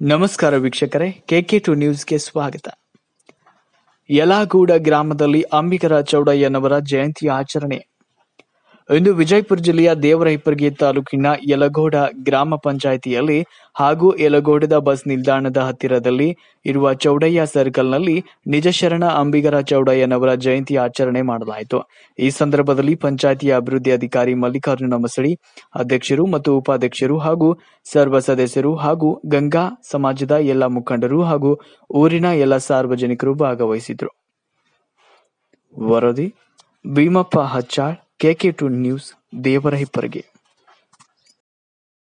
ನಮಸ್ಕಾರ ವೀಕ್ಷಕರೇ K K to ನ್ಯೂಸ್ಗೆ ಸ್ವಾಗತ ಯಲಾಗೂಡ ಗ್ರಾಮದಲ್ಲಿ ಅಂಬಿಗರ ಚೌಡಯ್ಯನವರ ಜಯಂತಿ ಆಚರಣೆ ಇಂದು ವಿಜಯಪುರ ಜಿಲ್ಲೆಯ ದೇವರಹಿಪ್ಪರ್ಗಿ ತಾಲೂಕಿನ ಯಲಗೋಡ ಗ್ರಾಮ ಪಂಚಾಯಿತಿಯಲ್ಲಿ ಹಾಗೂ ಯಲಗೋಡದ ಬಸ್ ನಿಲ್ದಾಣದ ಹತ್ತಿರದಲ್ಲಿ ಇರುವ ಚೌಡಯ್ಯ ಸರ್ಕಲ್ನಲ್ಲಿ ನಿಜಶರಣ ಅಂಬಿಗರ ಚೌಡಯ್ಯನವರ ಜಯಂತಿ ಆಚರಣೆ ಮಾಡಲಾಯಿತು ಈ ಸಂದರ್ಭದಲ್ಲಿ ಪಂಚಾಯಿತಿಯ ಅಭಿವೃದ್ಧಿ ಅಧಿಕಾರಿ ಮಲ್ಲಿಕಾರ್ಜುನ ಮಸಳಿ ಅಧ್ಯಕ್ಷರು ಮತ್ತು ಉಪಾಧ್ಯಕ್ಷರು ಹಾಗೂ ಸರ್ವ ಸದಸ್ಯರು ಹಾಗೂ ಗಂಗಾ ಸಮಾಜದ ಎಲ್ಲ ಮುಖಂಡರು ಹಾಗೂ ಊರಿನ ಎಲ್ಲ ಸಾರ್ವಜನಿಕರು ಭಾಗವಹಿಸಿದ್ರು ವರದಿ Bhimappa Hachal KK two news ದೇವರಹಿಪ್ಪರಿಗೆ